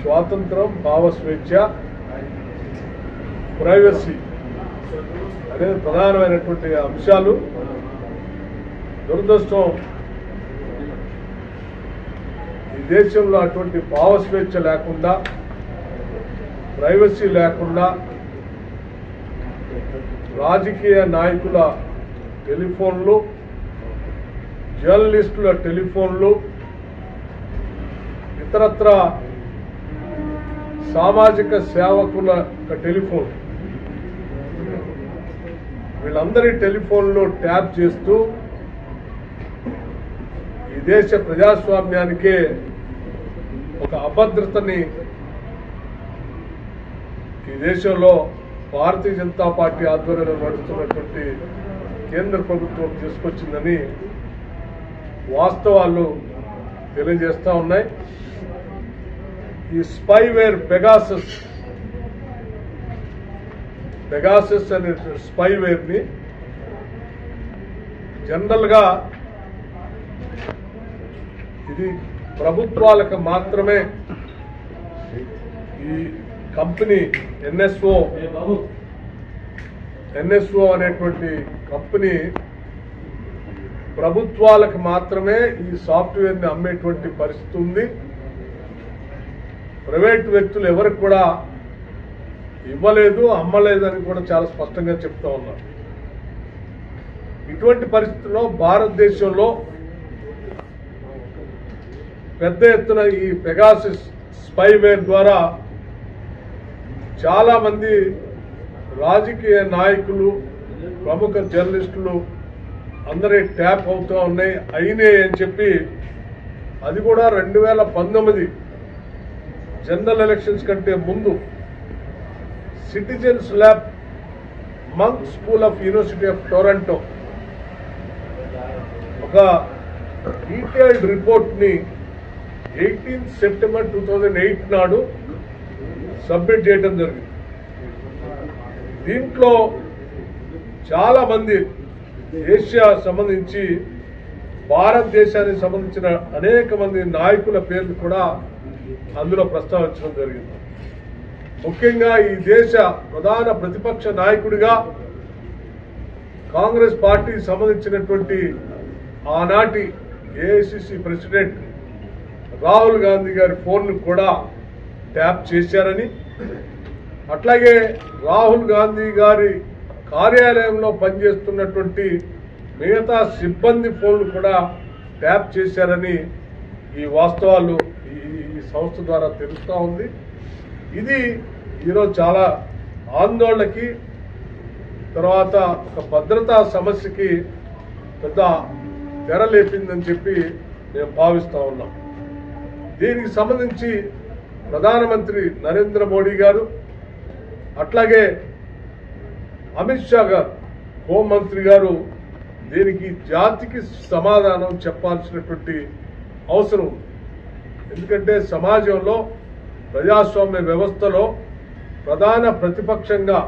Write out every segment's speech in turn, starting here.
స్వాతంత్రం భావ స్వేచ్ఛ ప్రైవసీ అనేది ప్రధానమైనటువంటి అంశాలు దురదృష్టం ఈ దేశంలో అటువంటి భావ స్వేచ్ఛ లేకుండా ప్రైవసీ లేకుండా రాజకీయ నాయకుల టెలిఫోన్లు జర్నలిస్టుల టెలిఫోన్లు ఇతరత్ర సామాజిక సేవకుల యొక్క టెలిఫోన్ వీళ్ళందరి టెలిఫోన్లు ట్యాప్ చేస్తూ ఈ దేశ ప్రజాస్వామ్యానికే ఒక అభద్రతని ఈ దేశంలో భారతీయ జనతా పార్టీ ఆధ్వర్యంలో నడుస్తున్నటువంటి కేంద్ర ప్రభుత్వం తీసుకొచ్చిందని వాస్తవాలు తెలియజేస్తా ఉన్నాయి ఈ స్పైవేర్ పెగాసస్ పెగాసస్ అనే స్పైవేర్ ని జనరల్ గా ఇది ప్రభుత్వాలకు మాత్రమే ఈ కంపెనీ ఎన్ఎస్ఓ ఎన్ఎస్ఓ అనేటువంటి కంపెనీ ప్రభుత్వాలకు మాత్రమే ఈ సాఫ్ట్వేర్ ని అమ్మేటువంటి పరిస్థితి ఉంది ప్రైవేట్ వ్యక్తులు ఎవరికి కూడా ఇవ్వలేదు అమ్మలేదని కూడా చాలా స్పష్టంగా చెప్తా ఉన్నారు ఇటువంటి పరిస్థితుల్లో భారతదేశంలో పెద్ద ఎత్తున ఈ పెగాసిస్ స్పైవేర్ ద్వారా చాలా మంది రాజకీయ నాయకులు ప్రముఖ జర్నలిస్టులు అందరి ట్యాప్ అవుతూ ఉన్నాయి అయినాయి అని చెప్పి అది కూడా రెండు వేల పంతొమ్మిది జనరల్ ఎలక్షన్స్ కంటే ముందు citizens lab Munk school of university of Toronto ఒక డీటెయిల్డ్ రిపోర్ట్ ని eighteenth September two thousand eight నాడు సబ్మిట్ చేయడం జరిగింది దీంట్లో చాలా మంది ఏషియా సంబంధించి భారతదేశానికి సంబంధించిన అనేక మంది నాయకుల పేర్లు కూడా అందులో ప్రస్తావించడం జరిగింది ముఖ్యంగా ఈ దేశ ప్రధాన ప్రతిపక్ష నాయకుడిగా కాంగ్రెస్ పార్టీకి సంబంధించినటువంటి ఆనాటి ఏఐసిసి ప్రెసిడెంట్ రాహుల్ గాంధీ గారి ఫోన్ కూడా ట్యాప్ చేశారని అట్లాగే రాహుల్ గాంధీ గారి కార్యాలయంలో పనిచేస్తున్నటువంటి మిగతా సిబ్బంది ఫోన్లు కూడా ట్యాప్ చేశారని ఈ వాస్తవాలు ఈ ఈ సంస్థ ద్వారా తెలుస్తూ ఉంది ఇది ఈరోజు చాలా ఆందోళనకి తర్వాత ఒక భద్రతా సమస్యకి పెద్ద తెరలేపిందని చెప్పి మేము భావిస్తా ఉన్నాం దీనికి సంబంధించి ప్రధానమంత్రి నరేంద్ర మోడీ గారు అట్లాగే అమిత్ షా గారు హోంమంత్రి గారు దీనికి జాతికి సమాధానం చెప్పాల్సినటువంటి అవసరం ఉంది ఎందుకంటే సమాజంలో ప్రజాస్వామ్య వ్యవస్థలో ప్రధాన ప్రతిపక్షంగా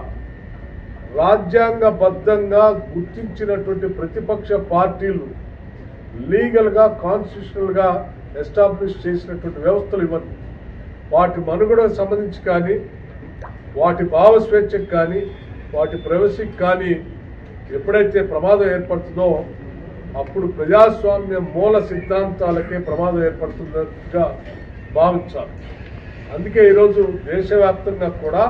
రాజ్యాంగబద్ధంగా గుర్తించినటువంటి ప్రతిపక్ష పార్టీలు లీగల్ గా కాన్స్టిట్యూషనల్ గా ఎస్టాబ్లిష్ చేసినటువంటి వ్యవస్థలు ఇవన్నీ వాటి మనుగడకు సంబంధించి కానీ వాటి భావ స్వేచ్ఛకు కానీ వాటి ప్రైవసీకి కానీ ఎప్పుడైతే ప్రమాదం ఏర్పడుతుందో అప్పుడు ప్రజాస్వామ్య మూల సిద్ధాంతాలకే ప్రమాదం ఏర్పడుతున్నట్టుగా భావించాలి అందుకే ఈరోజు దేశవ్యాప్తంగా కూడా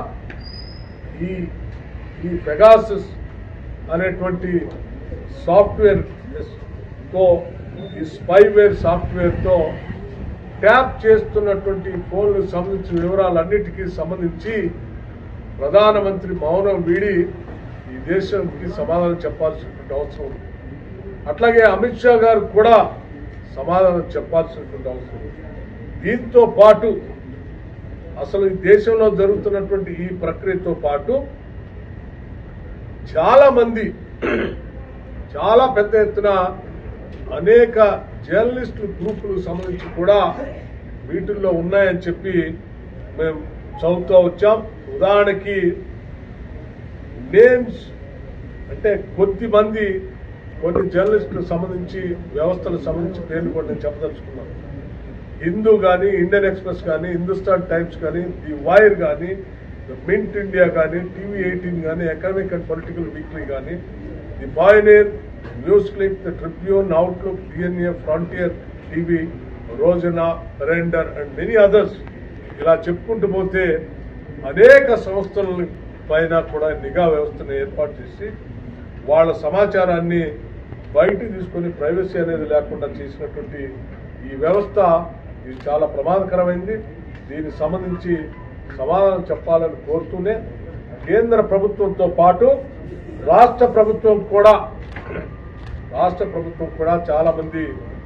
ఈ ఈ పెగాసస్ అనేటువంటి సాఫ్ట్వేర్ తో ఈ స్పైవేర్ సాఫ్ట్వేర్ తో ట్యాప్ చేస్తున్నటువంటి ఫోన్లకు సంబంధించిన వివరాలన్నిటికీ సంబంధించి ప్రధానమంత్రి మౌనం వీడి ఈ దేశానికి సమాధానం చెప్పాల్సినటువంటి అవసరం ఉంది అట్లాగే అమిత్ షా గారు కూడా సమాధానం చెప్పాల్సినటువంటి అవసరం ఉంది దీంతో పాటు అసలు ఈ దేశంలో జరుగుతున్నటువంటి ఈ ప్రక్రియతో పాటు చాలా మంది చాలా పెద్ద ఎత్తున అనేక జర్నలిస్టులు గ్రూపులకు సంబంధించి కూడా వీటిల్లో ఉన్నాయని చెప్పి మేము చదువుతూ వచ్చాం ఉదాహరణకి నేమ్స్ అంటే కొద్ది మంది కొన్ని జర్నలిస్టులకు సంబంధించి వ్యవస్థలకు సంబంధించి పేర్లు కూడా నేను చెప్పదలుచుకున్నాను హిందూ కానీ ఇండియన్ ఎక్స్ప్రెస్ కానీ హిందుస్థాన్ టైమ్స్ కానీ ది వైర్ కానీ మింట్ ఇండియా కానీ టీవీ ఎయిటీన్ కానీ ఎకనామిక్ అండ్ పొలిటికల్ వీక్లీ కానీ the Pioneer news clip the Tribune Outlook DNA Frontier TV Rozana render and many others ఇలా చెప్పుకుంటూ పోతే అనేక సంస్థల పైన కూడా నిఘా వ్యవస్థను ఏర్పాటు చేసి వాళ్ళ సమాచారాన్ని బయటికి తీసుకొని ప్రైవసీ అనేది లేకుండా చేసినటువంటి ఈ వ్యవస్థ ఇది చాలా ప్రమాదకరమైంది దీనికి సంబంధించి సమాధానం చెప్పాలని కోరుతూనే కేంద్ర ప్రభుత్వంతో పాటు రాష్ట్ర ప్రభుత్వం కూడా రాష్ట్ర ప్రభుత్వం కూడా చాలా మంది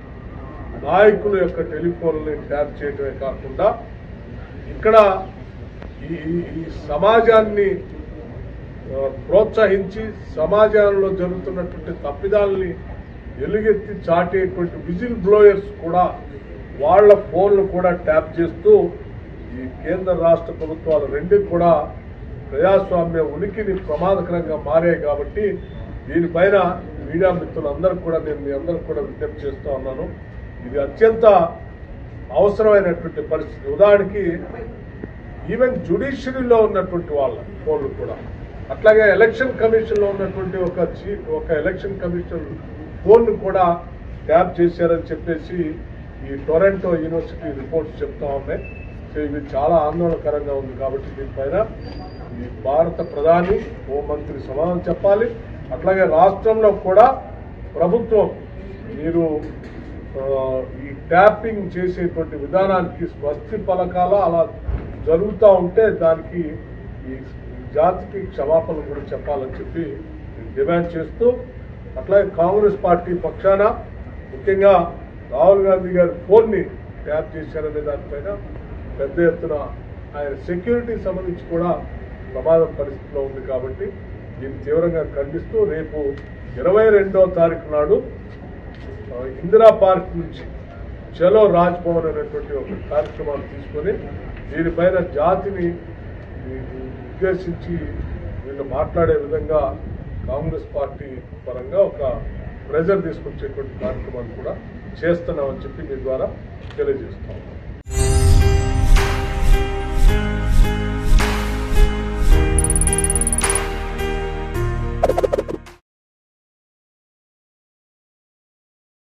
నాయకుల యొక్క టెలిఫోన్లని ట్యాప్ చేయడమే కాకుండా ఇక్కడ ఈ ఈ- ఈ సమాజాన్ని ఆ, ప్రోత్సహించి సమాజంలో జరుగుతున్నటువంటి తప్పిదాలని ఎలుగెత్తి చాటేటువంటి విజిల్ బ్లోయర్స్ కూడా వాళ్ళ ఫోన్లు కూడా ట్యాప్ చేస్తూ ఈ కేంద్ర రాష్ట్ర ప్రభుత్వాలు రెండు కూడా ప్రజాస్వామ్య ఉనికిని ప్రమాదకరంగా మారాయి కాబట్టి దీనిపైన మీడియా మిత్రులందరూ కూడా నేను మీ అందరికి కూడా విజ్ఞప్తి చేస్తూ ఉన్నాను ఇది అత్యంత అవసరమైనటువంటి పరిస్థితి ఉదాహరణకి ఈవెన్ జుడిషియరీలో ఉన్నటువంటి వాళ్ళ ఫోన్లు కూడా అట్లాగే ఎలక్షన్ కమిషన్ లో ఉన్నటువంటి ఒక చీఫ్ ఒక ఎలక్షన్ కమిషన్ ఫోన్ కూడా ట్యాప్ చేశారని చెప్పేసి ఈ టొరంటో యూనివర్సిటీ రిపోర్ట్స్ చెప్తా ఉన్నాయి సో ఇది చాలా ఆందోళనకరంగా ఉంది కాబట్టి దీనిపైన ఈ భారత ప్రధాని హోంమంత్రి సమాధానం చెప్పాలి అట్లాగే రాష్ట్రంలో కూడా ప్రభుత్వం మీరు ఆ, ఈ ట్యాపింగ్ చేసేటువంటి విధానానికి స్వస్తి పలకాల అలా జరుగుతూ ఉంటే దానికి ఈ జాతికి క్షమాపణ కూడా చెప్పాలని చెప్పి నేను డిమాండ్ చేస్తూ అట్లాగే కాంగ్రెస్ పార్టీ పక్షాన ముఖ్యంగా రాహుల్ గాంధీ గారి ఫోన్ని ట్యాప్ చేశారనే దానిపైన పెద్ద ఎత్తున ఆయన సెక్యూరిటీ సంబంధించి కూడా ప్రమాదం పరిస్థితిలో ఉంది కాబట్టి దీన్ని తీవ్రంగా ఖండిస్తూ రేపు ఇరవై రెండో తారీఖు నాడు ఆ, ఇందిరా పార్క్ నుంచి చలో రాజ్ భవన్ అనేటువంటి ఒక కార్యక్రమాన్ని తీసుకొని దీనిపైన జాతిని ఈ, ఉద్దేశించి వీళ్ళు మాట్లాడే విధంగా కాంగ్రెస్ పార్టీ పరంగా ఒక ప్రెజర్ తీసుకొచ్చేటువంటి కార్యక్రమాన్ని కూడా చేస్తున్నామని చెప్పి మీ ద్వారా తెలియజేస్తాం